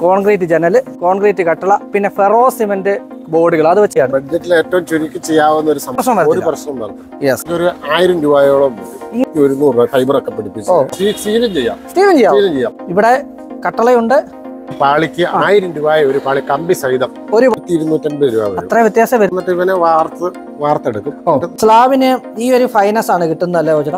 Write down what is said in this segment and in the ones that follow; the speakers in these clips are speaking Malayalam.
കോൺക്രീറ്റ് ജനൽ കോൺക്രീറ്റ് കട്ടള പിന്നെ ഫെറോ സിമെന്റ് ബോർഡുകൾ അത് വെച്ചാണ് ബഡ്ജറ്റിൽ ഏറ്റവും ചുരുക്കി ചെയ്യാവുന്ന ഒരു പ്രശ്നം സംഭവം ഒരു വരത്തില്ല. പ്രശ്നം വരണം യെസ് ഒരു ആയിരം രൂപയോളം വരും. ഒരുന്നൂറ് രൂപ ഫൈബർ ഒക്കെ പിടിപ്പിച്ച് സീ- സീലും ചെയ്യാം സ്റ്റീവൻ ചെയ്യാം സീലും ചെയ്യാം ഇവിടെ കട്ടളയുണ്ട് പാളിക്ക് ആയിരം രൂപ ഒരു പാളി കമ്പി സഹിതം ഒരു ഇരുന്നൂറ്റൻപത് രൂപ വരും അത്ര വ്യത്യാസം വരും എന്നിട്ട് ഇവനെ വാർത്ത് വാർത്തെടുക്കും സ്ലാബിന് ഈ ഒരു ഫൈനസ് ആണ് കിട്ടുന്നതല്ലേ ഓച്ചറ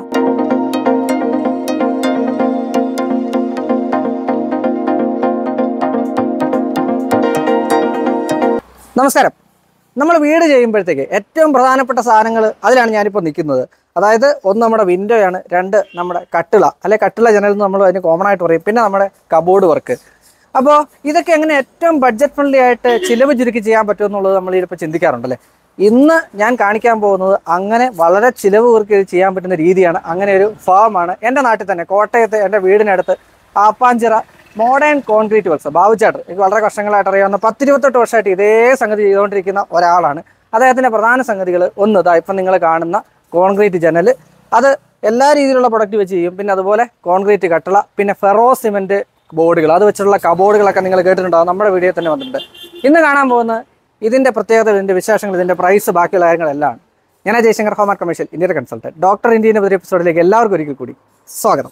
നമസ്കാരം നമ്മൾ വീട് ചെയ്യുമ്പോഴത്തേക്ക് ഏറ്റവും പ്രധാനപ്പെട്ട സാധനങ്ങൾ അതിലാണ് ഞാനിപ്പോൾ നിൽക്കുന്നത് അതായത് ഒന്ന് നമ്മുടെ വിൻഡോയാണ് രണ്ട് നമ്മുടെ കട്ടിള അല്ലെ കട്ടിള ജനൽ എന്ന് നമ്മൾ അതിന് കോമൺ ആയിട്ട് പറയും പിന്നെ നമ്മുടെ കബോർഡ് വർക്ക് അപ്പോൾ ഇതൊക്കെ എങ്ങനെ ഏറ്റവും ബഡ്ജറ്റ് ഫ്രണ്ട്ലി ആയിട്ട് ചിലവ് ചുരുക്കി ചെയ്യാൻ പറ്റും എന്നുള്ളത് നമ്മൾ ഇതിപ്പോൾ ചിന്തിക്കാറുണ്ടല്ലേ ഇന്ന് ഞാൻ കാണിക്കാൻ പോകുന്നത് അങ്ങനെ വളരെ ചിലവ് കുറുക്കി ഇത് ചെയ്യാൻ പറ്റുന്ന രീതിയാണ് അങ്ങനെ ഒരു ഫാമാണ് എൻ്റെ നാട്ടിൽ തന്നെ കോട്ടയത്ത് എൻ്റെ വീടിനടുത്ത് ആപ്പാഞ്ചിറ മോഡേൺ കോൺക്രീറ്റ് വർക്ക്സ് ബാബുചാട്ടർ എനിക്ക് വളരെ വർഷങ്ങളായിട്ട് അറിയാവുന്ന പത്തിരുപത്തെട്ട് വർഷമായിട്ട് ഇതേ സംഗതി ചെയ്തുകൊണ്ടിരിക്കുന്ന ഒരാളാണ് അദ്ദേഹത്തിൻ്റെ പ്രധാന സംഗതികൾ ഒന്ന് ഇതാ ഇപ്പം നിങ്ങൾ കാണുന്ന കോൺക്രീറ്റ് ജനൽ അത് എല്ലാ രീതിയിലുള്ള പ്രൊഡക്റ്റ് വെച്ച് ചെയ്യും പിന്നെ അതുപോലെ കോൺക്രീറ്റ് കട്ടള പിന്നെ ഫെറോ സിമെൻറ്റ് ബോർഡുകൾ അത് വെച്ചുള്ള കബോർഡുകളൊക്കെ നിങ്ങൾ കേട്ടിട്ടുണ്ടാവും നമ്മുടെ വീഡിയോ തന്നെ വന്നിട്ടുണ്ട് ഇന്ന് കാണാൻ പോകുന്ന ഇതിൻ്റെ പ്രത്യേകത ഇതിൻ്റെ വിശേഷങ്ങൾ ഇതിൻ്റെ പ്രൈസ് ബാക്കിയുള്ള കാര്യങ്ങളെല്ലാം ആണ് ഞാൻ ജയശങ്കർ ഹോമാർ കമേഴ്ഷ്യൽ ഇന്ത്യയുടെ കൺസൾട്ടൻറ്റ് ഡോക്ടർ ഇന്ത്യൻ്റെ പുതിയ എപ്പിസോഡിലേക്ക് എല്ലാവർക്കും ഒരിക്കൽ കൂടി സ്വാഗതം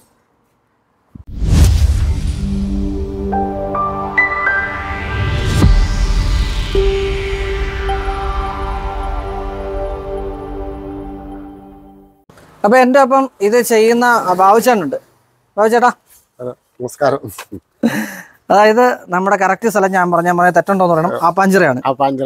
അപ്പോൾ എൻ്റെ ഒപ്പം ഇത് ചെയ്യുന്ന ബാബുചാനുണ്ട് ബാബുചേട്ടാ അതെ. നമസ്കാരം അതായത് നമ്മുടെ കറക്റ്റ് സ്ഥലം ഞാൻ പറഞ്ഞാൽ പറഞ്ഞാൽ തെറ്റുണ്ടോന്ന് പറയണം ആപ്പാഞ്ചിറയാണ് ആ പാഞ്ചര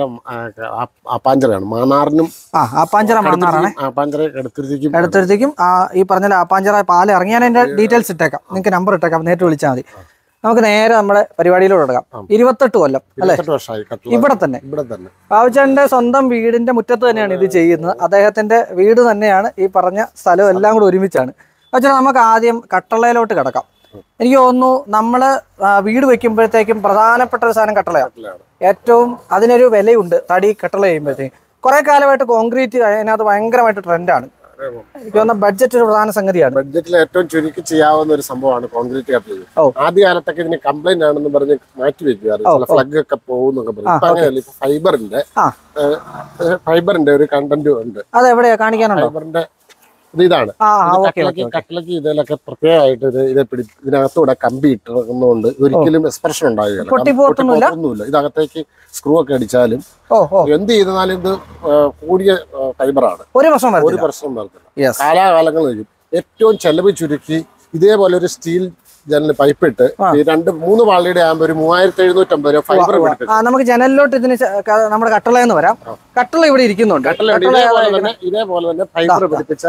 ആ പാഞ്ചരയാണ് മാന്നാറിനും ആ ആപ്പാഞ്ചിറ മണ്ണാറാണ് ആ പാഞ്ചര എടുത്തിരിക്കും അടുത്തടുത്തേക്കും ആ ഈ പറഞ്ഞ ആപ്പാഞ്ചിറ പാല് ഇറങ്ങി ഞാൻ എൻ്റെ ഡീറ്റെയിൽസ് ഇട്ടേക്കാം നിങ്ങൾക്ക് നമ്പർ ഇട്ടേക്കാം നേരിട്ട് വിളിച്ചാൽ മതി നമുക്ക് നേരെ നമ്മുടെ പരിപാടിയിലോട്ട് എടുക്കാം ഇരുപത്തെട്ട് കൊല്ലം അല്ലേ ഇരുപത്തെട്ട് വർഷമായി കട്ടില ഇവിടെ തന്നെ ഇവിടെ തന്നെ ബാബുച്ചാന്റെ സ്വന്തം വീടിന്റെ മുറ്റത്ത് തന്നെയാണ് ഇത് ചെയ്യുന്നത് അദ്ദേഹത്തിന്റെ വീട് തന്നെയാണ് ഈ പറഞ്ഞ സ്ഥലം എല്ലാം കൂടെ ഒരുമിച്ചാണ് പക്ഷേ നമുക്ക് ആദ്യം കട്ടളയിലോട്ട് കിടക്കാം എനിക്ക് തോന്നുന്നു നമ്മള് ആ, വീട് വെക്കുമ്പോഴത്തേക്കും പ്രധാനപ്പെട്ട ഒരു സാധനം കട്ടളയാണ് കട്ടിലാണ് ഏറ്റവും അതിനൊരു വിലയുണ്ട് തടി കട്ടള ചെയ്യുമ്പോഴത്തേക്കും കുറെ കാലമായിട്ട് കോൺക്രീറ്റ് അതിനകത്ത് ഭയങ്കരമായിട്ട് ട്രെൻഡാണ് എനിക്ക് തോന്നുന്ന ബഡ്ജറ്റ് ഒരു പ്രധാന സംഗതിയാണ് ബഡ്ജറ്റിൽ ഏറ്റവും ചുരുക്കി ചെയ്യാവുന്ന ഒരു സംഭവമാണ് കോൺക്രീറ്റ് കട്ടിൽ ഓ. ആദ്യ കാലത്തൊക്കെ ഇതിന് കംപ്ലൈന്റ് ആണെന്ന് പറഞ്ഞ് മാറ്റി വെക്കുവാറ് ഓ, ചില ഫ്ലഗ് ഒക്കെ പോകുന്നൊക്കെ ആ, പറയും ഇപ്പൊ അങ്ങനെയല്ല ഇപ്പൊ ഫൈബറിന്റെ ആ ഫൈബറിന്റെ ഒരു കണ്ടന്റ് ഉണ്ട് അത് എവിടെയാ കാണിക്കാനുണ്ടോ ഫൈബറിന്റെ ഇത് ഇതാണ് ആ ആ ഇത് ഓക്കെ കട്ടിലക്ക് കട്ടിലക്ക് ഇതിലൊക്കെ പ്രത്യേകമായിട്ട് ഇത് ഇതെ പിടി ഇതിനകത്തൂടെ കമ്പി ഇട്ടിറങ്ങുന്നതുകൊണ്ട് ഒരിക്കലും എക്സ്പ്രഷൻ ഉണ്ടാവുകയില്ല പൊട്ടിപ്പോത്തൊന്നുമില്ല? പൊട്ടിപ്പോത്തൊന്നുമില്ല ഇതിനകത്തേക്ക് സ്ക്രൂ ഒക്കെ അടിച്ചാലും ഓ ഓ എന്ത് ചെയ്താലും ഇത് ആ, കൂടിയ ഫൈബറാണ് ഒരു പ്രശ്നം ഒരു വരത്തില്ല പ്രശ്നം വരത്തില്ല യെസ് കാലാകാലങ്ങൾ കഴിയും ഏറ്റവും ചെലവ് ചുരുക്കി ഇതേപോലെ ഒരു സ്റ്റീൽ ജനൽ പൈപ്പ് ഇട്ട് ആ. ഈ രണ്ട് മൂന്ന് പാളിയുടെ ആകുമ്പോൾ ഒരു മൂവായിരത്തി എഴുന്നൂറ്റമ്പത് രൂപ ഫൈബർ പിടിപ്പിച്ചു ആ നമുക്ക് ജനലിലോട്ട് ഇതിന് ച- ക- നമ്മുടെ കട്ടളയെന്ന് വരാം കട്ടള ഇവിടെ ഇരിക്കുന്നുണ്ട് കട്ടിലുണ്ട് കട്ടള ഇതേപോലെ ഏതാ തന്നെ ഇതേപോലെ തന്നെ ഫൈബർ ദാ, ദാ. പിടിപ്പിച്ച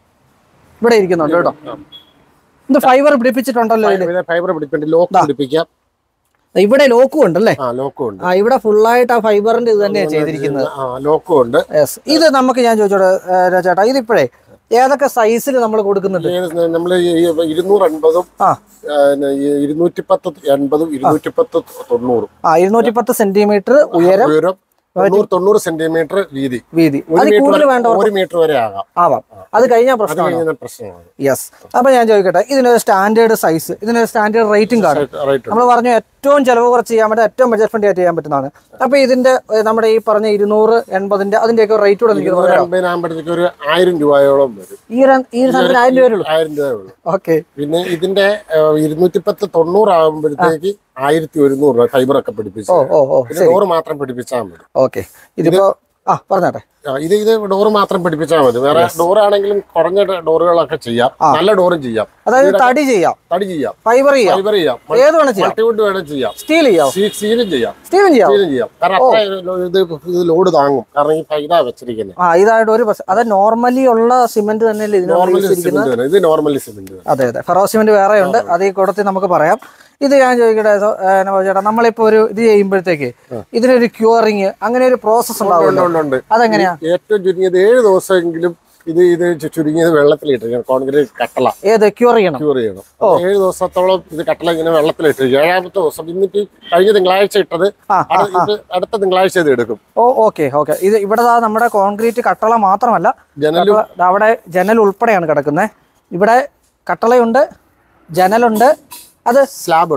ഇവിടെ ഇരിക്കുന്നുണ്ട് കേട്ടോ ഇത് ഫൈബർ പിടിപ്പിച്ചിട്ടുണ്ടല്ലോ ഇതില് ഫൈബർ പിടിപ്പിണ്ട് ലോക്ക് ദാ. പിടിപ്പിക്കാം ഇവിടെ ലോക്കും ഉണ്ടല്ലേ ആ ലോക്കും ഉണ്ട് ആ ഇവിടെ ഫുള്ളായിട്ട് ആ ഫൈബറിന്റെ ഇത് തന്നെയാണ് ചെയ്തിരിക്കുന്നത് ആ ലോക്കും ഉണ്ട് യെസ് ഇത് നമുക്ക് ഞാൻ ചോദിച്ചോട്ടെ ഏ, ചേട്ടാ ഇതിപ്പോഴേ ഏതൊക്കെ സൈസിൽ നമ്മൾ കൊടുക്കുന്നുണ്ട് നമ്മൾ ഇരുന്നൂറ് എൺപതും ആ ഇരുന്നൂറ്റി പത്ത് എൺപതും ഇരുന്നൂറ്റി പത്ത് തൊണ്ണൂറും ആ ഇരുന്നൂറ്റി പത്ത് സെന്റിമീറ്റർ ഉയരം ഉയരം തൊണ്ണൂറ് തൊണ്ണൂറ് സെന്റിമീറ്റർ വീതി വീതി ഒരു അത് മീറ്റർ കൂടുതൽ വരെ- വേണ്ടവർക്ക് ഒരു മീറ്റർ വരെ ആകാം ആവാം അത് കഴിഞ്ഞാൽ അത് പ്രശ്നമാണ് കഴിഞ്ഞ പ്രശ്നമാണ് യെസ് അപ്പൊ ഞാൻ ചോദിക്കട്ടെ ഇതിനൊരു സ്റ്റാൻഡേർഡ് സൈസ് ഇതിനൊരു സ്റ്റാൻഡേർഡ് റേറ്റിംഗ് കാർഡ് റൈറ്റ് നമ്മൾ പറഞ്ഞു ഏറ്റവും ചെലവ് കുറച്ച് ചെയ്യാൻ പറ്റും ഏറ്റവും ബഡ്ജറ്റ് ഫ്രണ്ട്ലി ആയിട്ട് ചെയ്യാൻ പറ്റുന്നതാണ് അപ്പൊ ഇതിന്റെ ഏ, നമ്മുടെ ഈ പറഞ്ഞ ഇരുന്നൂറ് എൺപതിന്റെ അതിന്റെയൊക്കെ റേറ്റ് കൂടെ എനിക്ക് ഇരുന്നൂറ് അമ്പതിനാകുമ്പോഴത്തേക്ക് ഒരു ആയിരം രൂപയോളം വരും ഈ ഒരു- ഈ ഒരു സാധനത്തിന് ആയിരം രൂപയുള്ളൂ ആയിരം രൂപയേ ഉള്ളൂ ഓക്കെ പിന്നെ ഇതിന്റെ ഇരുന്നൂറ്റി പത്ത് തൊണ്ണൂറാകുമ്പോഴത്തേക്ക് ആയിരത്തി ഒരുന്നൂറ് രൂപ ഫൈബർ ഒക്കെ പിടിപ്പിച്ചു ഓ ഓ ഓ പിന്നെ ഡോറ് മാത്രം പിടിപ്പിച്ചാൽ മതി ഓക്കെ ഇതിപ്പോ ആ പറഞ്ഞോട്ടെ ആ, ഇത് ഇത് ഡോറ് മാത്രം പിടിപ്പിച്ചാൽ മതി വേറെ ഡോറാണെങ്കിലും കുറഞ്ഞ ഡോറുകളൊക്കെ ചെയ്യാം ആ. നല്ല ഡോറും ചെയ്യാം അതായത് തടി ചെയ്യാം തടി ചെയ്യാം ഫൈബർ ചെയ്യാം ഫൈബർ ചെയ്യാം ഏത് വേണം ചെയ്യാം മൾട്ടിവുഡ് വേണം ചെയ്യാം സ്റ്റീൽ ചെയ്യാം സീ- സീലും ചെയ്യാം സ്റ്റീലും ചെയ്യാം സീലും ചെയ്യാം കാരണം അത്ര ഇത് ഇത് ലോഡ് താങ്ങും കാരണം ഈ ഫൈദ വെച്ചിരിക്കുന്നത് ആ ഇതായിട്ട് ഒരു പ്രശ്നം അത് നോർമലി ഉള്ള സിമെന്റ് തന്നെയല്ലേ ഇതിനകത്ത് നോർമലി യൂസ് ചെയ്തിരിക്കുന്നത് സിമെന്റ് ഇത് നോർമലി സിമെന്റ് അതെ അതെ ഫെറോ സിമെന്റ് വേറെ ഉണ്ട് അത് ഈ കൂടത്തിൽ നമുക്ക് പറയാം ഇത് ഞാൻ ചോദിക്കട്ടെ സോ, ഏ, എന്നാ ചേട്ടാ നമ്മളിപ്പോ ഒരു ഇത് ചെയ്യുമ്പോഴത്തേക്ക് ഇതിനൊരു ക്യൂറിങ് അങ്ങനെ ഒരു പ്രോസസ് ഉണ്ടാവുമല്ലോ ഉണ്ട് ഉണ്ട് അതെങ്ങനെയാ ഏറ്റവും ചുരുങ്ങിയത് ഏഴ് ദിവസമെങ്കിലും ഇത് ഇത് ചു- ചുരുങ്ങിയത് വെള്ളത്തിലിട്ടിരിക്കണം കോൺക്രീറ്റ് കട്ടള ഏത് ക്യൂർ ചെയ്യണം ക്യൂർ ചെയ്യണം ഏഴ് ദിവസത്തോളം ഇത് കട്ടള ഇങ്ങനെ വെള്ളത്തിലിട്ടിരിക്കും ഏഴാമത്തെ ദിവസം ഇന്നിട്ട് കഴിഞ്ഞ തിങ്കളാഴ്ച ഇട്ടത് ആ ആ അടു- ഇത് അടുത്ത തിങ്കളാഴ്ച ഇത് എടുക്കും ഓ ഓക്കെ ഓക്കെ ഇത് ഇവിടെ ദാ നമ്മുടെ കോൺക്രീറ്റ് കട്ടള മാത്രമല്ല ജനലും അപ്പൊ ദാ അവിടെ ജനൽ ഉൾപ്പെടെയാണ് കിടക്കുന്നത് ഇവിടെ കട്ടളയുണ്ട് ജനലുണ്ട് അത് സ്ലാബ് ഉണ്ട്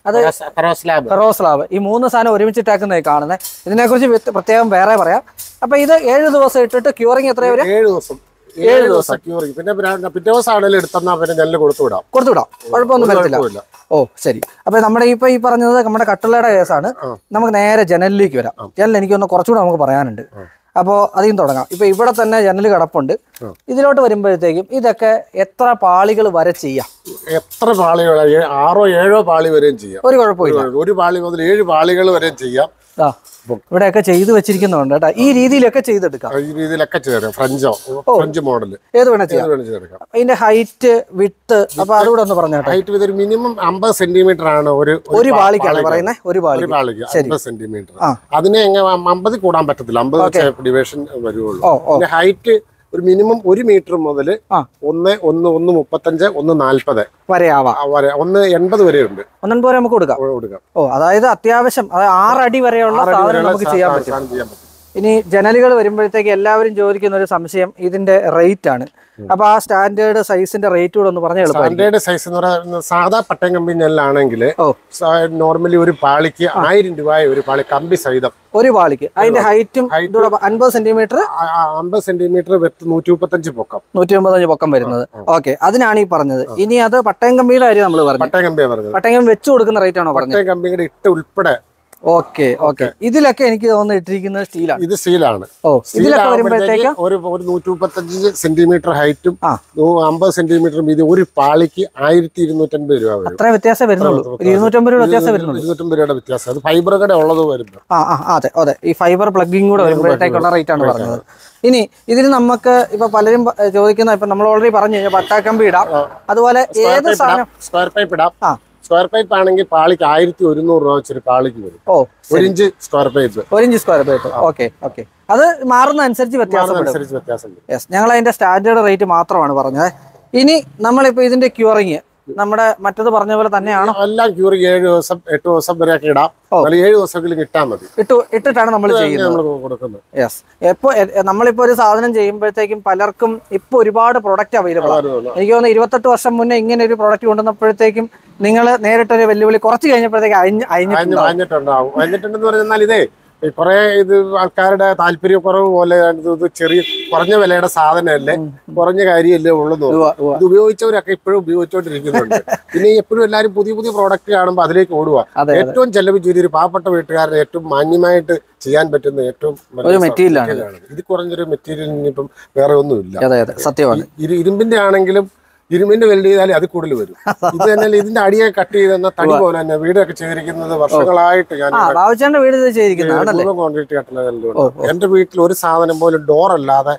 അത് സ്ലാബ് ഫെറോ സ്ലാബ് ഈ മൂന്ന് സാധനം ഒരുമിച്ചിട്ടാക്കുന്നതായി കാണുന്നത് ഇതിനെക്കുറിച്ച് വ്യത്യ- പ്രത്യേകം വേറെ പറയാം അപ്പൊ ഇത് ഏഴ് ദിവസം ഇട്ടിട്ട് ക്യൂറിങ് എത്ര വരെ ഏഴ് ദിവസം ഏഴ് ദിവസം ക്യൂറിങ് പിന്നെ പിന്നെ പിറ്റേ ദിവസം ആണെങ്കിലും എടുത്തെന്നാ പിന്നെ നെല്ല് കൊടുത്തു വിടാം കൊടുത്തുവിടാം കുഴപ്പമൊന്നും വരത്തില്ല കുഴപ്പമില്ല ഓ ശരി അപ്പൊ നമ്മുടെ ഇപ്പൊ ഈ പറഞ്ഞത് നമ്മുടെ കട്ടിളയുടെ കേസാണ് ആ. നമുക്ക് നേരെ ജനലിലേക്ക് വരാം ജനൽ എനിക്കൊന്ന് കുറച്ചുകൂടെ നമുക്ക് പറയാനുണ്ട് അപ്പോൾ അതിൽ നിന്ന് തുടങ്ങാം ഇപ്പൊ ഇവിടെ തന്നെ ജനൽ കിടപ്പുണ്ട് ആ. ഇതിലോട്ട് വരുമ്പോഴത്തേക്കും ഇതൊക്കെ എത്ര പാളികൾ വരെ ചെയ്യാം എത്ര പാളികൾ ആറോ ഏഴോ പാളി വരെയും ചെയ്യാം ഒരു കുഴപ്പമില്ല ഒരു- ഒരു പാളി മുതൽ ഏഴ് പാളികൾ വരെയും ചെയ്യാം ആ ഇവിടെയൊക്കെ ചെയ്തു വെച്ചിരിക്കുന്നുണ്ട് കേട്ടോ ഈ രീതിയിലൊക്കെ ചെയ്തെടുക്കാം ഈ രീതിയിലൊക്കെ ചെയ്തേക്കാം ഫ്രഞ്ചോ ഫ്രഞ്ച് മോഡൽ ഏത് വേണേ ചെയ്യാം ഏത് വേണം ചെയ്തെടുക്കാം അതിന്റെ ഹൈറ്റ് വിട്ട് അപ്പൊ അതുകൂടെ ഒന്ന് പറഞ്ഞേട്ടെ ഹൈറ്റ് ഇതൊരു മിനിമം അമ്പത് സെന്റിമീറ്റർ ആണ് ഒരു ഒരു പാ- പാളിക്കാണ് പാളിക്ക്. പറയുന്നത് ഒരു ഒരു പാളിക്ക് പാളിക്ക് ശരി. അമ്പത് സെന്റിമീറ്റർ ആ. അതിനെ എങ്ങനെ അമ്പത് കൂടാൻ പറ്റത്തില്ല അമ്പത് ഡിവിഷൻ വരുവുള്ളൂ ഓ ഓ പിന്നെ ഹൈറ്റ് ഒരു മിനിമം ഒരു മീറ്റർ മുതൽ ആ. ഒന്ന് ഒന്ന് ഒന്ന് മുപ്പത്തഞ്ച് ഒന്ന് നാല്പത് വരെ ആവാം വരെ ഒന്ന് എൺപത് വരെ ഉണ്ട് ഒന്നും പോലെ നമുക്ക് കൊടുക്കാം കൊടുക്കാം ഓ അതായത് അത്യാവശ്യം അതായത് ആറടി വരെയുള്ള ആറടി സാധനം വരെയുള്ള നമുക്ക് ചെയ്യാൻ സാ- പറ്റും സാധനം ചെയ്യാൻ പറ്റും ഇനി ജനലുകൾ വരുമ്പോഴത്തേക്ക് എല്ലാവരും ചോദിക്കുന്ന ഒരു സംശയം ഇതിന്റെ റേറ്റ് ആണ് അപ്പൊ ആ സ്റ്റാൻഡേർഡ് സൈസിന്റെ റേറ്റ് കൂടെ ഒന്ന് പറഞ്ഞാൽ എളുപ്പമായിരിക്കും സ്റ്റാൻഡേർഡ് സൈസ് എന്ന് പറയുന്നത് സാധാ പട്ടയം കമ്പി നെല്ലാണെങ്കിൽ ഓ. നോർമലി ഒരു പാളിക്ക് ആയിരം രൂപയെ ഒരു പാളി കമ്പി സഹിതം ഒരു പാളിക്ക് അതിന്റെ ഹൈറ്റും Height- ഇതൂടെ അൻപത് സെന്റിമീറ്റർ ആ- ആ അമ്പത് സെന്റിമീറ്റർ വെത്ത് നൂറ്റി മുപ്പത്തഞ്ച് പൊക്കം നൂറ്റി ഒമ്പതഞ്ച് പൊക്കം വരുന്നത് ഓക്കെ അതിനാണ് ഈ പറഞ്ഞത് ഇനി അത് പട്ടയം കമ്പിയുടെ കാര്യം നമ്മൾ പറഞ്ഞു പട്ടയം കമ്പിയാണ് പറഞ്ഞത് പട്ടയം കമ്പി വെച്ച് കൊടുക്കുന്ന റേറ്റ് ആണോ പറഞ്ഞത് പട്ടയം കമ്പിയുടെ ഇട്ട് ഉൾപ്പെടെ ഓക്കെ ഓക്കെ ഇതിലൊക്കെ എനിക്ക് തോന്നുന്നു ഇട്ടിരിക്കുന്നത് സ്റ്റീലാണ് ഇത് സീലാണ് ഓ ഇതിലൊക്കെ വരുമ്പോഴത്തേക്ക് ഒരു ഒരു നൂറ്റി മുപ്പത്തഞ്ച് സെന്റിമീറ്റർ ഹൈറ്റും ആ. അമ്പത് സെന്റിമീറ്റർ വീതി ഒരു പാളിക്ക് ആയിരത്തി ഇരുന്നൂറ്റൻപത് രൂപ വരും അത്ര വ്യത്യാസം വരുന്നുള്ളൂ ഒരു ഇരുന്നൂറ്റമ്പത് രൂപ വ്യത്യാസം വരുന്നുള്ളൂ ഇരുന്നൂറ്റമ്പത് രൂപയുടെ വ്യത്യാസം അത് ഫൈബർ കട ഉള്ളത് വരുന്നത് ആ ആ അതെ അതെ ഈ ഫൈബർ പ്ലഗിങ് കൂടെ വരുമ്പോഴത്തേക്കുള്ള റേറ്റ് ആണ് പറഞ്ഞത് ഇനി ഇതിന് നമുക്ക് ഇപ്പൊ പലരും പ- ചോദിക്കുന്ന ഇപ്പൊ നമ്മൾ ഓൾറെഡി പറഞ്ഞു കഴിഞ്ഞാൽ പട്ടാക്കമ്പി ഇടാം അതുപോലെ ഏത് സാധനം സ്ക്വയർ പൈപ്പ് ഇടാം ആ. സ്ക്വയർ പൈപ്പ് ആണെങ്കിൽ പാളിക്ക് ആയിരത്തി ഒരുന്നൂറ് രൂപ വെച്ചൊരു പാളിക്ക് വരും ഓ ഒരു ഇഞ്ച് സ്ക്വയർ പൈപ്പ് ഒരു inch square feet okay okay അത് മാറുന്ന അനുസരിച്ച് വ്യത്യാസപ്പെടും അനുസരിച്ച് വ്യത്യാസമുണ്ട് യെസ് ഞങ്ങൾ അതിന്റെ സ്റ്റാൻഡേർഡ് റേറ്റ് മാത്രമാണ് പറഞ്ഞത് ഇനി നമ്മളിപ്പോ ഇതിന്റെ ക്യൂറിങ് നമ്മുടെ മറ്റത് പറഞ്ഞ പോലെ തന്നെയാണോ എല്ലാം ക്യൂറി ഏഴ് ദിവസം എട്ട് ദിവസം വരെയൊക്കെ ഇടാം ഓ. അല്ലെങ്കിൽ ഏഴ് ദിവസമെങ്കിലും ഇട്ടാൽ മതി ഇട്ടു ഇട്ടിട്ടാണ് നമ്മൾ ചെയ്യുന്നത് നമ്മൾ കൊടുക്കുന്നത് യെസ് എപ്പോ എ- നമ്മളിപ്പോ ഒരു സാധനം ചെയ്യുമ്പോഴത്തേക്കും പലർക്കും ഇപ്പൊ ഒരുപാട് പ്രൊഡക്റ്റ് അവൈലബിൾ ആണ് അതാണ് എനിക്ക് തോന്നുന്നു ഇരുപത്തെട്ട് വർഷം മുന്നേ ഇങ്ങനെ ഒരു പ്രോഡക്റ്റ് കൊണ്ടുവന്നപ്പോഴത്തേക്കും നിങ്ങൾ നേരിട്ടൊരു വെല്ലുവിളി കുറച്ച് കഴിഞ്ഞപ്പോഴത്തേക്ക് അഴിഞ്ഞ് അഞ്ഞ് അഴിഞ്ഞിട്ടുണ്ടാവും വാങ്ങിയിട്ടുണ്ടാവും വാങ്ങിയിട്ടുണ്ടെന്ന് പറഞ്ഞാൽ ഇതേ ഈ കുറെ ഇത് ആൾക്കാരുടെ താല്പര്യക്കുറവ് പോലെ ഇത് ഇത് ചെറിയ കുറഞ്ഞ വിലയുടെ സാധനമല്ലേ കുറഞ്ഞ കാര്യമല്ലേ ഉള്ളെന്ന് തോന്നുന്നു ഉവ്വ, ഉവ്വ. ഇത് ഉപയോഗിച്ചവരൊക്കെ ഇപ്പോഴും ഉപയോഗിച്ചുകൊണ്ടിരിക്കുന്നുണ്ട് പിന്നെ എപ്പോഴും എല്ലാവരും പുതിയ പുതിയ പ്രോഡക്റ്റ് കാണുമ്പോൾ അതിലേക്ക് ഓടുക അതെ അതെ ഏറ്റവും ചെലവ് ചുരുക്കി ഒരു പാവപ്പെട്ട വീട്ടുകാരന് ഏറ്റവും മാന്യമായിട്ട് ചെയ്യാൻ പറ്റുന്ന ഏറ്റവും വലിയ ഒരു മെറ്റീരിയൽ ആണ് മെറ്റീരിയലാണ് ഇത് കുറഞ്ഞൊരു മെറ്റീരിയലിന് ഇപ്പം വേറെ ഒന്നുമില്ല അതെ അതെ സത്യമാണ് ഇരു- ഇരുമ്പിന്റെ ആണെങ്കിലും ഇരുമ്പിന്റെ വെൽഡ് ചെയ്താൽ അത് കൂടുതൽ വരും ഇത് തന്നെ ഇതിന്റെ അടിയെ കട്ട് ചെയ്തെന്ന തടി പോലെ തന്നെ വീടൊക്കെ ചെയ്തിരിക്കുന്നത് വർഷങ്ങളായിട്ട് ഞാൻ ആ ബാബുച്ചാന്റെ വീട് ഇത് ചെയ്തിരിക്കുന്നതാണല്ലേ കോൺക്രീറ്റ് കട്ടലുകളിലുണ്ട് ഓ, ഓ. എന്റെ വീട്ടിൽ ഒരു സാധനം പോലും ഡോർ അല്ലാതെ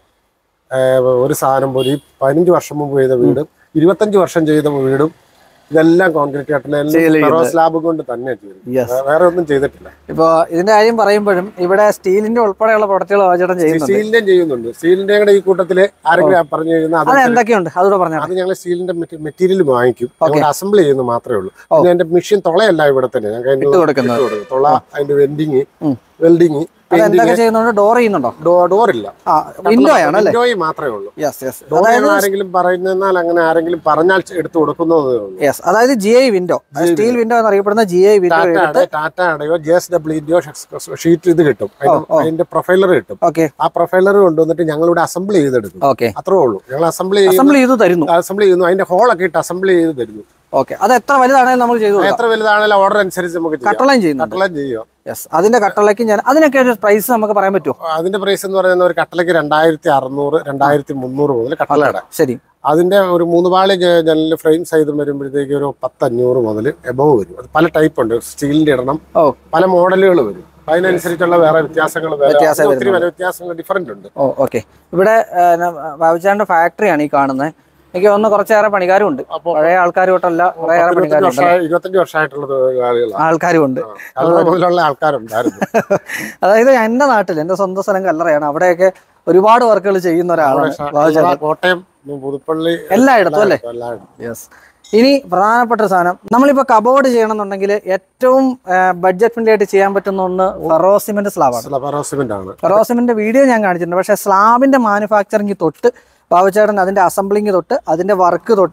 ഏർ, ഒരു സാധനം പോലും ഈ പതിനഞ്ച് വർഷം മുമ്പ് ചെയ്ത വീടും ഇരുപത്തഞ്ച് വർഷം ചെയ്ത വീടും ഇതെല്ലാം കോൺക്രീറ്റ് ചെയ്തിരിക്കുന്നത്. കട്ടലെല്ലാം സ്ലാബ് കൊണ്ട് തന്നെ ചെയ്തു യെസ് വേറെ ഒന്നും ചെയ്തിട്ടില്ല ഇപ്പൊ ഇതിന്റെ കാര്യം പറയുമ്പോഴും ഇവിടെ സ്റ്റീലിന്റെ ഉൾപ്പെടെയുള്ള പ്രൊഡക്റ്റുകൾ ബാബുചേട്ടൻ ചെയ്യുന്നുണ്ട് സ്റ്റീലിന്റെയും ചെയ്യുന്നുണ്ട് സ്റ്റീലിന്റെ കൂടെ ഈ കൂട്ടത്തില് ആരെങ്കിലും പറഞ്ഞു കഴിഞ്ഞാൽ അത് എന്തൊക്കെയുണ്ട് അതുകൂടെ പറഞ്ഞാൽ അത് ഞങ്ങൾ സ്റ്റീലിന്റെ മെറ്റീരിയൽ വാങ്ങിക്കും ഞങ്ങൾ അസംബിൾ ചെയ്യുന്നത് മാത്രമേ ഉള്ളൂ പിന്നെ എന്റെ മെഷീൻ തുളയല്ല ഇവിടെ തന്നെ ഞങ്ങൾക്ക് അതിന്റെ ഇട്ട് കൊടുക്കുന്നത് ഇട്ട് കൊടുക്കും. തുള അതിന്റെ വെൻഡിങ് ഉം. വെൽഡിങ് അത് എന്തൊക്കെ ചെയ്യുന്നുണ്ട് ഡോർ ചെയ്യുന്നുണ്ടോ ഡോർ ഇല്ല ആ വിൻഡോ ആണ് അല്ലേ വിൻഡോയിൽ മാത്രമേ ഉള്ളൂ യെസ് യെസ് ഡോർ അതായത് ആരെങ്കിലും പറയുന്നാൽ അങ്ങനെ ആരെങ്കിലും പറഞ്ഞാൽ എടുത്തു കൊടുക്കുന്നതേ ഉള്ളൂ യെസ് അതായത് G I window steel window എന്നറിയപ്പെടുന്ന ജി ഐ വിൻഡോ എടുത്ത് ടാറ്റയുടെ ടാറ്റയുടെയോ ജെ എസ് ഡബ്ല്യുന്റെയോ ഷീറ്റ് ഇത് കിട്ടും അതിന്റെ- ഓ. അതിന്റെ പ്രൊഫൈലർ കിട്ടും ഓക്കെ ആ പ്രൊഫൈലർ കൊണ്ടുവന്നിട്ട് ഞങ്ങളിവിടെ അസംബിൾ ചെയ്തെടുക്കും ഓക്കെ അത്രേ ഉള്ളൂ ഞങ്ങൾ അസംബിൾ ചെയ്യുന്നു അസംബിൾ ചെയ്ത് തരുന്നു അസംബിൾ ചെയ്യുന്നു അതിന്റെ ഹോളൊക്കെ ഇട്ട് അസംബിൾ ചെയ്ത് തരുന്നു ഓക്കെ അത് എത്ര വലുതാണെങ്കിലും നമുക്ക് ചെയ്തു കൊടുക്കാം എത്ര വലുതാണെങ്കിലും ഓർഡർ അനുസരിച്ച് നമുക്ക് ചെയ്യാം കട്ടളയും ചെയ്യുന്നുണ്ട് കട്ടളം ചെയ്യുക യെസ് അതിന്റെ കട്ടളയ്ക്ക് ഞാൻ അതിനൊക്കെ ഒരു പ്രൈസ് നമുക്ക് പറയാൻ പറ്റുമോ അതിന്റെ പ്രൈസ് എന്ന് പറയുന്ന ഒരു കട്ടലയ്ക്ക് രണ്ടായിരത്തി അറുന്നൂറ് രണ്ടായിരത്തി മുന്നൂറ് മുതൽ കട്ടലയുടെ ശരി അതിന്റെ ഒരു മൂന്ന് പാളി ജ- ജനലിൽ ഫ്രെയിം സൈസ് വരുമ്പോഴത്തേക്ക് ഒരു പത്തഞ്ഞൂറ് മുതൽ എബവ് വരും അത് പല ടൈപ്പ് ഉണ്ട് സ്റ്റീലിന്റെ ഇടണം ഓ പല മോഡലുകൾ വരും അപ്പൊ അതിനനുസരിച്ചുള്ള വേറെ വ്യത്യാസങ്ങൾ വില- വ്യത്യാസം അതിന് ഒത്തിരി വില വ്യത്യാസങ്ങൾ ഡിഫറെന്റ് ഉണ്ട് ഓ ഓക്കെ ഇവിടെ ബാബുച്ചാന്റെ ഫാക്ടറിയാണ് ഈ കാണുന്നത് എനിക്ക് തോന്നുന്നു കുറച്ചേറെ പണിക്കാരും ഉണ്ട് അപ്പോൾ പഴയ ആൾക്കാർ തൊട്ടല്ല കുറേയേറെ ഇരുപത്തഞ്ച് പണിക്കാരുണ്ട് വർഷമായി ഇരുപത്തഞ്ച് വർഷമായിട്ടുള്ളത് ആളുകളാണ് ആൾക്കാരും ഉണ്ട് കല്ലറ മുതലുള്ള ആൾക്കാരുണ്ടായിരുന്നു അതായത് എന്റെ നാട്ടിൽ എന്റെ സ്വന്തം സ്ഥലം കല്ലറയാണ് അവിടെയൊക്കെ ഒരുപാട് വർക്കുകൾ ചെയ്യുന്ന ഒരാളാണ് ബാബുചേട്ടൻ കല്ലറ, കോട്ടയം പുതുപ്പള്ളി എല്ലായിടത്തും അല്ലേ എല്ലായിടത്തും യെസ് ഇനി പ്രധാനപ്പെട്ട ഒരു സാധനം നമ്മളിപ്പോൾ കബോർഡ് ചെയ്യണമെന്നുണ്ടെങ്കിൽ ഏറ്റവും ബഡ്ജറ്റ് ഫ്രണ്ട്ലി ആയിട്ട് ചെയ്യാൻ പറ്റുന്ന ഒന്ന് ഫെറോസിമെന്റ് സ്ലാബാണ് സ്ലബറോസിമെന്റ് ആണ് ഫെറോസിമെന്റ് വീഡിയോ ഞാൻ കാണിച്ചിട്ടുണ്ട് പക്ഷേ സ്ലാബിന്റെ മാനുഫാക്ചറിങ് തൊട്ട് ബാബുചേട്ടൻ അതിന്റെ അസംബ്ലിങ് തൊട്ട് അതിന്റെ വർക്ക് തൊട്ട്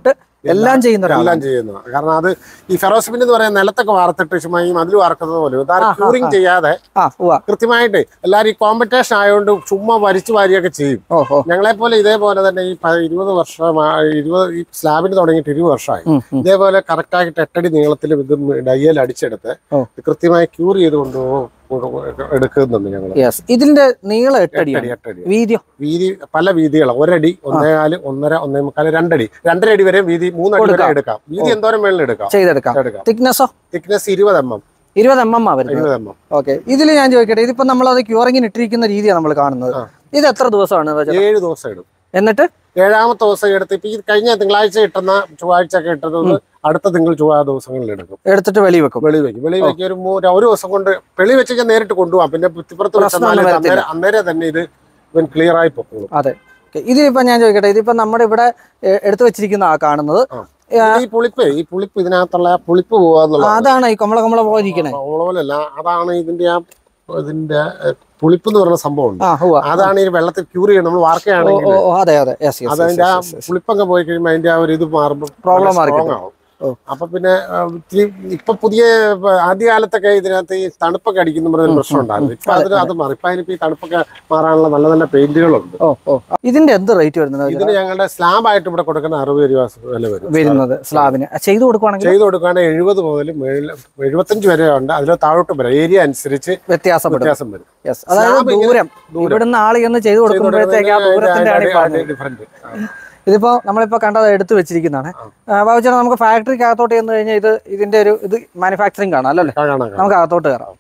എല്ലാം ചെയ്യുന്ന ഒരാളാണ് എല്ലാം ചെയ്യുന്നത് കാരണം അത് ഈ ഫെറോസിമിൻ എന്ന് പറയുന്ന നിലത്തൊക്കെ വാർത്തിട്ട് ചുമ്മാ ഈ മതിൽ വാർക്കുന്നത് പോലെ ആ, ആ, ക്യൂറിങ് ചെയ്യാതെ ആ ഉവ്വ കൃത്യമായിട്ട് എല്ലാവരും ഈ കോമ്പറ്റീഷൻ ആയതുകൊണ്ട് ചുമ്മാ വരിച്ചു വാരിയൊക്കെ ചെയ്യും ഓ ഓ ഞങ്ങളെ പോലെ ഇതേപോലെ തന്നെ ഈ പ- ഇരുപത് വർഷം ഇരുപത് ഈ സ്ലാബിന് തുടങ്ങിയിട്ട് ഇരുപത് വർഷമായി ഉം, ഉം. ഇതേപോലെ കറക്റ്റ് ആയിട്ട് എട്ടടി നീളത്തിൽ ഇത് ഡയ്യൽ അടിച്ചെടുത്ത് ഓ. കൃത്യമായി ക്യൂർ ചെയ്ത് കൊണ്ടുപോകും എടുക്കുന്നുണ്ട് ഞങ്ങൾ യെസ് ഇതിന്റെ നീളം എട്ടടിയാണ് എട്ടടി എട്ടടി വീതിയോ വീതി പല വീതികളാണ് ഒരടി ഒന്നേകാല് ഒന്നര ഒന്നേ മുക്കാല് രണ്ടടി രണ്ടര അടി വരെ വീതി മൂന്നടി വരെ കൊടുക്കാം. എടുക്കാം വീതി എന്തോരം മേളിൽ എടുക്കാം ചെയ്തെടുക്കാം എടുക്കാം തിക്നെസ്സോ തിക്നെസ് ഇരുപത് എം എം ഇരുപത് എം എം ആ വരുന്നത് ഇരുപത് എം എം ഓക്കെ ഇതിൽ ഞാൻ ചോദിക്കട്ടെ ഇതിപ്പോ നമ്മൾ അത് ക്യൂറിങ്ങിന് ഇട്ടിരിക്കുന്ന രീതിയാണ് നമ്മൾ കാണുന്നത് ആ. ഇത് എത്ര ദിവസമാണ് വെച്ചാൽ ഏഴ് ദിവസം ഇടും എന്നിട്ട് ഏഴാമത്തെ ദിവസം എടുത്ത് ഇപ്പൊ ഈ കഴിഞ്ഞ തിങ്കളാഴ്ച കിട്ടുന്ന ചൊവ്വാഴ്ച ഒക്കെ ഇട്ടത് അടുത്ത തിങ്കൾ ചൊവ്വ ദിവസങ്ങളിൽ എടുക്കും എടുത്തിട്ട് വെളി വെക്കും വെളി വെക്കും വെളി വെക്കി ഒരു മൂ- ഒരു ദിവസം കൊണ്ട് വെളി വെച്ച് ഞാൻ നേരിട്ട് കൊണ്ടുപോകാം പിന്നെ പുറത്ത് പ്രശ്നമൊന്നും വെച്ചാൽ വരത്തില്ല. അന്നേരം അന്നേരം തന്നെ ഇത് ഇവൻ ക്ലിയർ ആയി പൊക്കോളും അതെ Okay. ഇതിലിപ്പോ ഞാൻ ചോദിക്കട്ടെ ഇതിപ്പോ നമ്മുടെ ഇവിടെ എ, എടുത്തു വെച്ചിരിക്കുന്ന ആ കാണുന്നത് ആ. ഈ പുളിപ്പ് ഈ പുളിപ്പ് ഇതിനകത്തുള്ള ആ പുളിപ്പ് പോവാന്നുള്ള അതാണ് ഈ കൊമ്മള കൊമ്മള പോയിരിക്കണേ ഓളോലല്ല അതാണ് ഇതിന്റെ ആ ഇതിന്റെ ഏ, പുളിപ്പ് എന്ന് പറയുന്ന സംഭവം ഉണ്ട് ആ ഹുവ അതാണ് ഈ വെള്ളത്തിൽ ക്യൂർ ചെയ്യണം നമ്മൾ ഓ വാർക്കയാണെങ്കിൽ ഓ, ഓ, അതെ അതെ യെസ് യെസ് അതതിന്റെ ആ പുളിപ്പൊക്കെ പോയി കഴിയുമ്പോൾ അതിന്റെ ആ ഒരു ഇത് മാറുമ്പോൾ Problem നല്ല മാറി strong കിട്ടും. ആവും ഓ. അപ്പൊ പിന്നെ ആ, ഇത്തിരി ഇപ്പൊ പുതിയ ഇപ്പൊ ആദ്യകാലത്തൊക്കെ ഇതിനകത്ത് ഈ തണുപ്പൊക്കെ അടിക്കുന്ന പറഞ്ഞ പ്രശ്നം ഉണ്ടായിരുന്നു ഇപ്പൊ അതിന് അത് മാറി ഇപ്പൊ അതിനിപ്പോ ഈ തണുപ്പൊക്കെ മാറാനുള്ള നല്ല നല്ല പെയിന്റുകളുണ്ട് ഓ ഓ ഇതിന്റെ എന്ത് റേറ്റ് വരുന്നത് ഇതിന് ഞങ്ങളുടെ സ്ലാബ് ആയിട്ട് ഇവിടെ കൊടുക്കുന്ന അറുപത് രൂപ വില വരും വരുന്നത് സ്ലാബിന് ചെയ്തു കൊടുക്കുവാണെങ്കിൽ ചെയ്ത് കൊടുക്കുകയാണെങ്കിൽ എഴുപത് മുതൽ എഴുപത്തഞ്ച് വരെ ഉണ്ട് അതിൽ താഴോട്ട് വരാം ഏരിയ അനുസരിച്ച് വ്യത്യാസപ്പെടും വ്യത്യാസം വരും യെസ് അതായത് സ്ലാബ് ഇങ്ങനെ ദൂരം ദൂരം. ഇവിടുന്ന് ആള് ചെന്ന് ചെയ്തു കൊടുക്കുമ്പോഴത്തേക്ക് ആ ദൂരത്തിന്റെ ആണ് ഈ പറഞ്ഞത് ഡിഫറെന്റ് ഇതിപ്പോ നമ്മളിപ്പോ കണ്ടത് എടുത്തു വെച്ചിരിക്കുന്നതാണ് ബാബുച്ചേട്ടാ നമുക്ക് ഫാക്ടറിക്ക് അകത്തോട്ട് ചെന്ന് കഴിഞ്ഞാൽ ഇത് ഇതിന്റെ ഒരു ഇത് മാനുഫാക്ചറിങ് കാണാം അല്ലല്ലേ കാണാം കാണാം. നമുക്ക് അകത്തോട്ട് കയറാം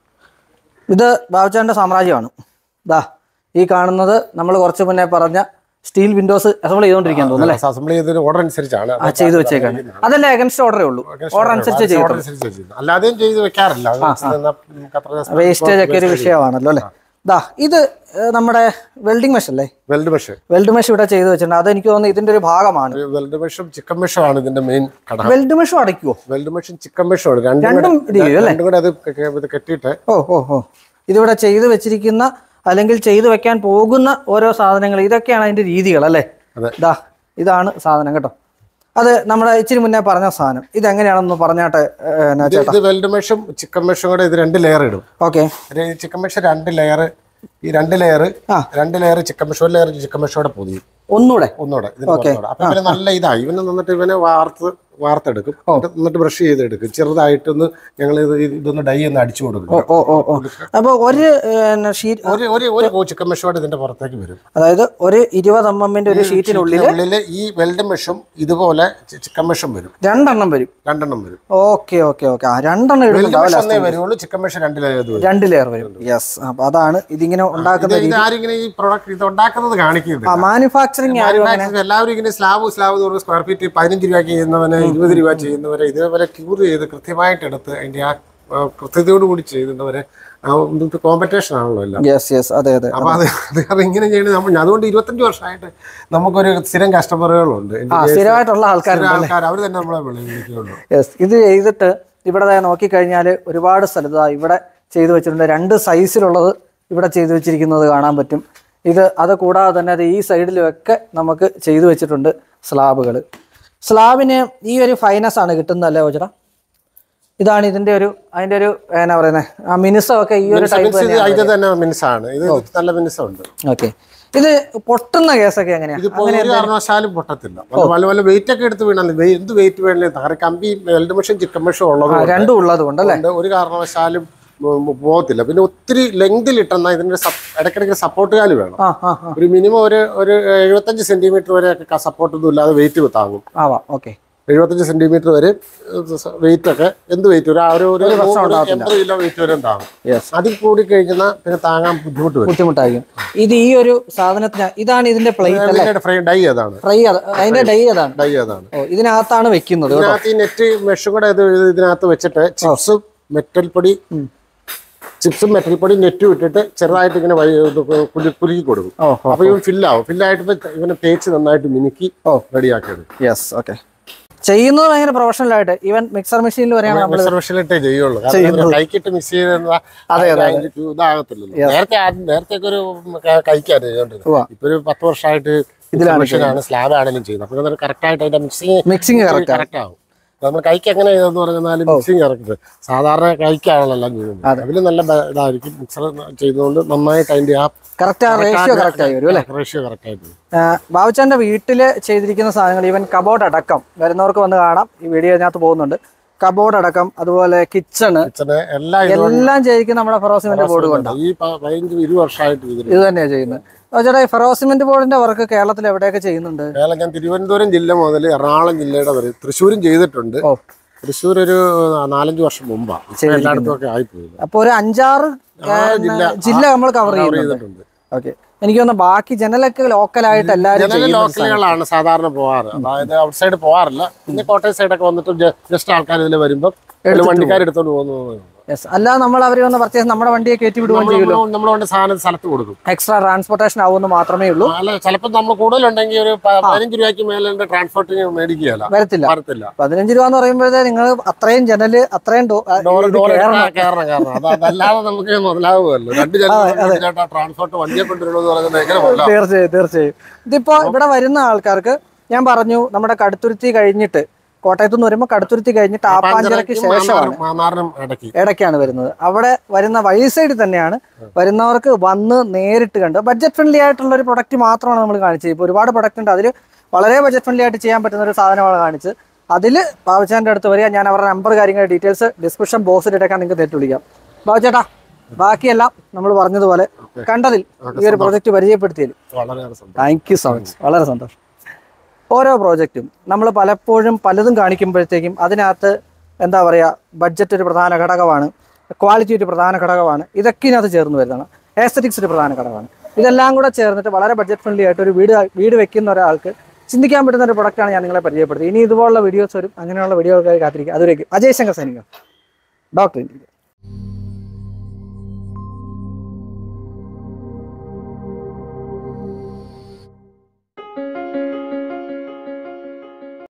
ഇത് ബാബുച്ചേട്ടന്റെ സാമ്രാജ്യമാണ് ദാ ഈ കാണുന്നത് നമ്മൾ കുറച്ച് മുന്നേ പറഞ്ഞ സ്റ്റീൽ വിൻഡോസ് അസംബിൾ ചെയ്തുകൊണ്ടിരിക്കാൻ തോന്നുന്നു അല്ലേ അസംബിൾ ചെയ്തതിന് ഓർഡർ അനുസരിച്ചാണ് ആ ചെയ്തു വെച്ചേക്കാണ് അതല്ലേ അഗൻസ്റ്റ് ഓർഡറേ ഉള്ളൂ ഓർഡർ അനുസരിച്ച് ഓർഡർ ചെയ്തു അനുസരിച്ച് ചെയ്യുന്നു. അല്ലാതെയും ചെയ്ത് വെക്കാറില്ല അത് നമുക്ക് അത്ര വേസ്റ്റേജ് ഒക്കെ ഒരു വിഷയമാണല്ലോ അല്ലേ ദാ ഇത് ഏഹ്, നമ്മുടെ വെൽഡിംഗ് മെഷ് അല്ലേ വെൽഡ് മെഷ് വെൽഡ് മെഷ് ഇവിടെ ചെയ്തു വെച്ചിട്ടുണ്ട് അത് എനിക്ക് തോന്നുന്നു ഇതിന്റെ ഒരു ഭാഗമാണ് വെൽഡ് മെഷും ചിക്കൻ മെഷും ആണ് ഇതിന്റെ മെയിൻ ഘടകം വെൽഡ് മെഷും അടയ്ക്കുവോ വെൽഡ് മെഷും ചിക്കൻ മെഷും ആണ് രണ്ടും രണ്ടും കൂടെ- ഇത് ചെയ്യും അല്ലേ? രണ്ടും കൂടെ അത് കെ- ഇത് കെട്ടിയിട്ട് ഓ ഓ ഓ ഇതിവിടെ ചെയ്തു വെച്ചിരിക്കുന്ന അല്ലെങ്കിൽ ചെയ്തു വെക്കാൻ പോകുന്ന ഓരോ സാധനങ്ങൾ ഇതൊക്കെയാണ് അതിന്റെ രീതികൾ അല്ലേ അതെ. ദാ ഇതാണ് സാധനം കേട്ടോ അത് നമ്മുടെ ഇച്ചിരി മുന്നേ പറഞ്ഞ സാധനം ഇതെങ്ങനെയാണെന്ന് പറഞ്ഞാട്ടെ ഏഹ്, എന്നാ ഇത് ചേട്ടാ ഇത് വെൽഡ് മെഷും ചിക്കൻ മെഷും കൂടെ ഇത് രണ്ട് ലെയർ ഇടും ഓക്കെ ഒരു ചിക്കൻ മെഷ് രണ്ട് ലെയർ ഈ രണ്ട് ലെയർ ആ. രണ്ട് ലെയർ ചിക്കൻ മെഷ് ഒരു ലെയർ ചിക്കൻ മെഷോടെ പൊതിയും ഒന്നുകൂടെ ഒന്നുകൂടെ ഇതിന് പുറത്തോടെ അപ്പൊ ഇവന് നല്ല ഇതായി ഇവന് നിന്നിട്ട് ഇവനെ വാർത്ത് വാർത്തെടുക്കും എന്നിട്ട് എന്നിട്ട് ബ്രഷ് ചെയ്തെടുക്കും ചെറുതായിട്ടൊന്ന് ഞങ്ങൾ ഇത് ഇതൊന്ന് ഡൈ ഒന്ന് അടിച്ചു ഓ കൊടുക്കും ഓ ഓ ഓ അപ്പോൾ ഒരു ഷീറ്റ് ഒരു ഒരു ഒരു കോ ചിക്കൻ മെഷോടെ ഇതിന്റെ പുറത്തേക്ക് വരും അതായത് ഒരു ഇരുപത് എം എമ്മിന്റെ ഒരു ഷീറ്റിനുള്ളിൽ ഉള്ളില് ഈ വെൽഡ് മെഷും ഇതുപോലെ ചി- ചിക്കൻ മെഷും വരും രണ്ടെണ്ണം വരും രണ്ടെണ്ണം വരും ഓക്കെ ഓക്കെ ഓക്കെ ആ രണ്ടെണ്ണം വെൽഡ് ഇടുന്നുണ്ടാവും മെഷ് ഒന്നേ വരുള്ളൂ ചിക്കൻ മെഷ് രണ്ട് ലെയർ വരും രണ്ട് ലെയർ വരും യെസ് അപ്പൊ അതാണ് ഇതിങ്ങനെ ഉണ്ടാക്കുന്ന ഇത് ഇത് ആരിങ്ങനെ ഈ പ്രൊഡക്റ്റ് ഇത് ഉണ്ടാക്കുന്നത് കാണിക്കുന്നത് ആ മാനുഫാക്ചറിങ് ആരും അങ്ങനെ Manufacturing എല്ലാവരും ഇങ്ങനെ സ്ലാബ് സ്ലാബ് തോറും സ്ക്വയർ ഫീറ്റ് പതിനഞ്ച് രൂപ ചെയ്യുന്നവന് ഇരുപത് രൂപ ചെയ്യുന്നവരെ ഇതേപോലെ ക്യൂർ ചെയ്ത് കൃത്യമായിട്ട് എടുത്ത് അതിന്റെ ആ ആ, കൃത്യതയോട് കൂടി ചെയ്യുന്നവരെ കോമ്പറ്റീഷൻ ആണല്ലോ എല്ലാം യെസ് യെസ് അതെ അതെ അപ്പൊ അത് അത് അത് ഇങ്ങനെ ചെയ്യണത് നമ്മൾ അതുകൊണ്ട് ഇരുപത്തഞ്ച് വർഷമായിട്ട് നമുക്കൊരു സ്ഥിരം കസ്റ്റമറുകളുണ്ട് ആ സ്ഥിരമായിട്ടുള്ള ആൾക്കാരുണ്ട് ആൾക്കാർ അവർ തന്നെ നമ്മളെ വിളിക്കുള്ളൂ യെസ് ഇത് ചെയ്തിട്ട് ഇവിടെ ദേ നോക്കിക്കഴിഞ്ഞാൽ ഒരുപാട് സ്ഥലത്ത് ദാ ഇവിടെ ചെയ്തു വെച്ചിട്ടുണ്ട് രണ്ട് സൈസിലുള്ളത് ഇവിടെ ചെയ്തു വെച്ചിരിക്കുന്നത് കാണാൻ പറ്റും ഇത് അത് കൂടാതെ തന്നെ അത് ഈ സൈഡിലുമൊക്കെ നമുക്ക് ചെയ്തു വെച്ചിട്ടുണ്ട് സ്ലാബുകൾ സ്ലാബിന് ഈ ഒരു ഫൈനസ് ആണ് കിട്ടുന്നതല്ലേ ഓച്ചടാ ഇതാണ് ഇതിന്റെ ഒരു അതിന്റെ ഒരു എന്നാ പറയുന്നത് ആ മിനുസമൊക്കെ ഈ ഒരു ടൈപ്പ് ഇത് ഇത് തന്നെ മിനുസാണ് ഇത് നല്ല മിനുസമുണ്ട് ഓക്കെ ഇത് പൊട്ടുന്ന കേസൊക്കെ എങ്ങനെയാ ഇതിപ്പോ ഒരു കാരണവശാലും പൊട്ടത്തില്ല വല്ല- വല്ല വല്ല വെയിറ്റ് ഒക്കെ എടുത്ത് വീണാൽ എന്ത് വെയിറ്റ് വേണേലും കാരണം കമ്പി വെൽഡ് മെഷീൻ ചിക്കൻ മെഷീൻ ഉള്ളത് ആ, രണ്ടും ഉള്ളത് കൊണ്ടല്ലേ കൊണ്ട് ഒരു കാരണവശാലും ഉം, ഉം, പോകത്തില്ല പിന്നെ ഒത്തിരി ലെങ്തിൽ ഇട്ടെന്നാൽ ഇതിന്റെ സപ്- ഇടയ്ക്കിടയ്ക്ക് സപ്പോർട്ട് കാല് വേണം ആ ആ ആ ഒരു മിനിമം ഒരു ഒരു എഴുപത്തഞ്ച് സെന്റിമീറ്റർ വരെ ഒക്കെ സപ്പോർട്ട് ഒന്നും ഇല്ലാതെ വെയിറ്റ് താങ്ങും ആവാം ഓക്കെ എഴുപത്തഞ്ച് സെന്റിമീറ്റർ വരെ വെയിറ്റ് ഒക്കെ എന്ത് വെയിറ്റ് ഒരു ആ ഒരു ഒരു പ്രശ്നം ഒരു ഉണ്ടാകത്തില്ല. എൺപത് കിലോ വെയിറ്റ് വരെ താങ്ങും യെസ് അതിൽ കൂടി കഴിഞ്ഞാൽ പിന്നെ താങ്ങാൻ ബുദ്ധിമുട്ട് വരും ബുദ്ധിമുട്ടായിരിക്കും ഇത് ഈ ഒരു സാധനത്തിന് ഇതാണ് ഇതിന്റെ പ്ലേറ്റ് അല്ലേ ഇതിന്റെ ഫ്രെയിം ഡൈ അതാണ് ഫ്രൈ അതിന്റെ ഡൈ അതാണ് ഡൈ അതാണ് ഓ ഇതിനകത്താണ് വെക്കുന്നത് കേട്ടോ ഇതിനകത്ത് ഈ നെറ്റ് മെഷും കൂടെ ഇത് ഇതിനകത്ത് വെച്ചിട്ട് ചിപ്സും മെറ്റൽ പൊടി ചിപ്സും മെറ്റൽ പൊടി നെറ്റും ഇട്ടിട്ട് ചെറുതായിട്ട് ഇങ്ങനെ വഴി- ഇത് കുലു- കുലുക്കി കൊടുക്കും ഓ ഓ അപ്പൊ ഇവൻ ഫില്ലാവും ഫില്ലായിട്ട് ഇവനെ തേച്ച് നന്നായിട്ട് മിനുക്കി ഓ. റെഡിയാക്കി എടുക്കും യെസ് ഓക്കെ ചെയ്യുന്നത് ഭയങ്കര പ്രൊഫഷണൽ ആയിട്ട് ഈവൻ മിക്സർ മെഷീനിൽ വരെയാണ് നമ്മൾ മിക്സർ മെഷീനിലിട്ടേ ചെയ്യുള്ളൂ കാരണം ഇവര് കൈക്കിട്ട് മിക്സ് ചെയ്ത അതെ, അതെ, ഇതാകത്തില്ലല്ലോ നേരത്തെ ആദ്യം- നേരത്തെ ഒക്കെ ഒരു ക- കൈക്കാണ് ചെയ്തോണ്ടിരുന്നത് ഉവ്വ. ഇപ്പൊ ഒരു പത്ത് വർഷമായിട്ട് ഇതിലാണ് മെഷീനാണ് സ്ലാബ് ആണെങ്കിലും ചെയ്യുന്നത് അപ്പോൾ അത് കറക്റ്റ് ആയിട്ട് അതിന്റെ മിക്സിങ് മിക്സിങ് കറക്റ്റ് കറക്റ്റ് ആവും നമ്മൾ കൈക്ക് എങ്ങനെ ചെയ്തെന്ന് പറഞ്ഞാൽ മിക്സിങ് കറക്റ്റ് സാധാരണ കൈക്കാണല്ലോ എല്ലാം ചെയ്യുന്നത് അതിൽ നല്ല ബ- ഇതായിരിക്കും മിക്സർ ചെയ്തുകൊണ്ട് നന്നായിട്ട് അതിന്റെ ആ കറക്റ്റ് ആ റേഷ്യോ കറക്റ്റ് ആയി വരും അല്ലേ റേഷ്യോ കറക്റ്റ് ആയിട്ട് വരും. ബാബുച്ചാന്റെ വീട്ടിൽ ചെയ്തിരിക്കുന്ന സാധനങ്ങൾ ഈവൻ കബോർഡ് അടക്കം വരുന്നവർക്ക് വന്ന് കാണാം ഈ വീഡിയോ ഇതിനകത്ത് പോകുന്നുണ്ട് കബോർഡ് അടക്കം അതുപോലെ കിച്ചണ് കിച്ചണ് എല്ലാം ഇതുകൊണ്ട് എല്ലാം ചെയ്യിക്കുന്ന നമ്മുടെ ഫെറോസിമെന്റ് ബോർഡ് കൊണ്ട് ഈ പ- പതിനഞ്ച് ഇരുപത് വർഷമായിട്ട് ഇതിൽ ഇത് തന്നെയാണ് ചെയ്യുന്നത് അപ്പോൾ ചേട്ടാ ഈ ഫെറോസിമെന്റ് ബോർഡിന്റെ വർക്ക് കേരളത്തിൽ എവിടെയൊക്കെ ചെയ്യുന്നുണ്ട് കേരളം ഞാൻ തിരുവനന്തപുരം ജില്ല മുതൽ എറണാകുളം ജില്ലയുടെ വരെ തൃശ്ശൂരും ചെയ്തിട്ടുണ്ട് ഓ തൃശ്ശൂർ ഒരു നാലഞ്ച് വർഷം മുമ്പാണ് ഇപ്പൊ എല്ലായിടത്തും ഒക്കെ ആയിപ്പോയി അപ്പോൾ ഒരു അഞ്ചാറ് ആറ് ജില്ല ജില്ല നമ്മൾ കവർ cover ചെയ്യുന്നുണ്ട് ചെയ്തിട്ടുണ്ട് ഓക്കെ എനിക്ക് തോന്നുന്നു ബാക്കി ജനലൊക്കെ ലോക്കലായിട്ട് എല്ലാവരും ജനറൽ ചെയ്യുന്ന ഒരു സാധനം. ലോക്കലുകളാണ് സാധാരണ പോവാറ് അതായത് ഔട്ട് സൈഡ് പോവാറില്ല പിന്നെ കോട്ടയം സൈഡൊക്കെ വന്നിട്ട് ജസ്റ്റ് ആൾക്കാർ ഇതിൽ വരുമ്പോൾ വണ്ടിക്കാർ എടുത്തോണ്ട് പോകുന്നു Yes. അല്ലാതെ നമ്മൾ അവർ വന്ന് പർച്ചേസ് നമ്മുടെ വണ്ടിയെ കയറ്റി വിടുകയും ചെയ്യുമല്ലോ നമ്മൾ കൊണ്ട് സാധനം സ്ഥലത്ത് കൊടുക്കും എക്സ്ട്രാ ട്രാൻസ്പോർട്ടേഷൻ ആവുമെന്ന് മാത്രമേ ഉള്ളൂ അല്ല ചിലപ്പോൾ നമ്മൾ കൂടുതലുണ്ടെങ്കിൽ ഒരു പ- പതിനഞ്ച് രൂപയ്ക്ക് മേലെ ട്രാൻസ്പോർട്ടിന് മേടിക്കുകയല്ല വരത്തില്ല വരത്തില്ല പതിനഞ്ച് രൂപ എന്ന് പറയുമ്പോഴേ നിങ്ങൾ അത്രയും ജനല് അത്രയും ഡോ- ആ, ഡോർ ഇത് ഡോർ കേറണം. കയറണം കയറണം അത് അതല്ലാതെ നമുക്ക് മുതലാവുമല്ലോ രണ്ട് ജനറേഷൻ ട്രാൻസ്പോർട്ട് വണ്ടിയെ കൊണ്ടുവരുന്നത് പറയുന്നത് എങ്ങനെ മുതലാവും തീർച്ചയായും തീർച്ചയായും ഇതിപ്പോ ഇവിടെ വരുന്ന ആൾക്കാർക്ക് ഞാൻ പറഞ്ഞു നമ്മുടെ കടുത്തുരുത്തി കഴിഞ്ഞിട്ട് കോട്ടയത്ത് നിന്ന് വരുമ്പോൾ കടുത്തുരുത്തി കഴിഞ്ഞിട്ട് ആപ്പാഞ്ചിറയ്ക്ക് ശേഷമാണ് മാന്നാറിനും ഇടയ്ക്ക് ഇടയ്ക്കാണ് വരുന്നത് അവിടെ വരുന്ന വഴി സൈഡിൽ തന്നെയാണ് വരുന്നവർക്ക് വന്ന് നേരിട്ട് കണ്ട് ബഡ്ജറ്റ് ഫ്രണ്ട്ലി ആയിട്ടുള്ള ഒരു പ്രൊഡക്റ്റ് മാത്രമാണ് നമ്മൾ കാണിച്ചത് ഇപ്പോൾ ഒരുപാട് പ്രൊഡക്റ്റ് ഉണ്ട് അതിൽ വളരെ ബഡ്ജറ്റ് ഫ്രണ്ട്ലി ആയിട്ട് ചെയ്യാൻ പറ്റുന്ന ഒരു സാധനമാണ് കാണിച്ചത് അതിൽ ബാബുച്ചാൻ്റെ അടുത്ത് വരിക ഞാൻ അവരുടെ നമ്പർ കാര്യങ്ങൾ ഡീറ്റെയിൽസ് ഡിസ്ക്രിപ്ഷൻ ബോക്സിൽ ഇട്ടേക്കാൻ നിങ്ങൾക്ക് തെറ്റ് വിളിക്കാം ബാബുച്ചേട്ടാ ബാക്കിയെല്ലാം നമ്മൾ പറഞ്ഞതുപോലെ കണ്ടതിൽ ഈ ഒരു പ്രോജക്റ്റ് പരിചയപ്പെടുത്തിയതിൽ വളരെ സന്തോഷം താങ്ക് യു സോ മച്ച് വളരെ സന്തോഷം ഓരോ പ്രോജക്റ്റും നമ്മൾ പലപ്പോഴും പലതും കാണിക്കുമ്പോഴത്തേക്കും അതിനകത്ത് എന്താ പറയുക ബഡ്ജറ്റ് ഒരു പ്രധാന ഘടകമാണ് ക്വാളിറ്റി ഒരു പ്രധാന ഘടകമാണ് ഇതൊക്കെ ഇതിനകത്ത് ചേർന്ന് വരുന്നതാണ് എസ്തറ്റിക്സ് ഒരു പ്രധാന ഘടകമാണ് ഇതെല്ലാം കൂടെ ചേർന്നിട്ട് വളരെ ബഡ്ജറ്റ് ഫ്രണ്ട്ലി ആയിട്ട് ഒരു വീട് വീട് വെക്കുന്ന ഒരാൾക്ക് ചിന്തിക്കാൻ പറ്റുന്ന ഒരു പ്രൊഡക്റ്റാണ് ഞാൻ നിങ്ങളെ പരിചയപ്പെടുത്തി ഇനി ഇതുപോലുള്ള വീഡിയോസ് വരും അങ്ങനെയുള്ള വീഡിയോകൾക്കായി കാത്തിരിക്കുക അതുവരേക്കും അജയ് ശങ്കർ സൈനിക ഡോക്ടർ